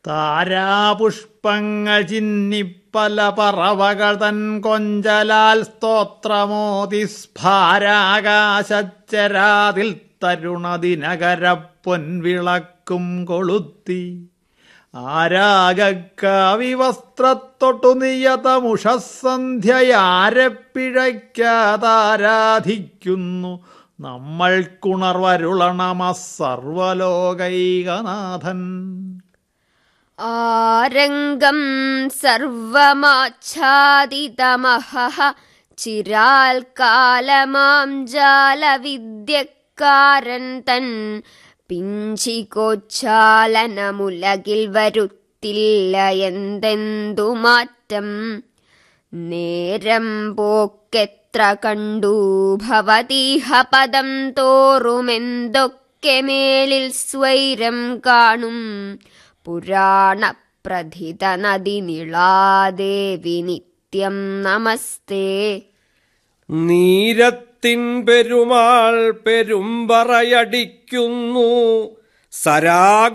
താരാപുഷ്പങ്ങൾ ചിന്നിപ്പല പറവകൾ തൻ കൊഞ്ചലാൽ സ്തോത്രമോതി സ്ഫാരാകാശച്ചരാതിൽ തരുണദിനകര പൊൻവിളക്കും കൊളുത്തി ആരാഗക്കാവിവസ്ത്രത്തൊട്ടു നിയതമുഷസന്ധ്യയാരെ പിഴയ്ക്കാതാരാധിക്കുന്നു നമ്മൾക്കുണർവരുളണമ സർവലോകൈകനാഥൻ ആരംഗം സർവമാച്ഛാദിതമഹഃ ചിരാൽ കാലമാം ജാലവിദ്യക്കാരൻ തൻ പിഞ്ചികോച്ചാലനമുലകിൽ വരുത്തില്ല എന്തെന്തു മാറ്റം നേരം പോക്കെത്ര കണ്ടു ഭവതീഹ പദം തോറുമെന്തൊക്കെ മേലിൽ സ്വൈരം കാണും പുരാണപ്രഥിത നദി നിളാദേവി നിത്യം നമസ്തേ നീരത്തിൻ പെരുമാൾ പെരുമ്പറയടിക്കുന്നു സരാഗ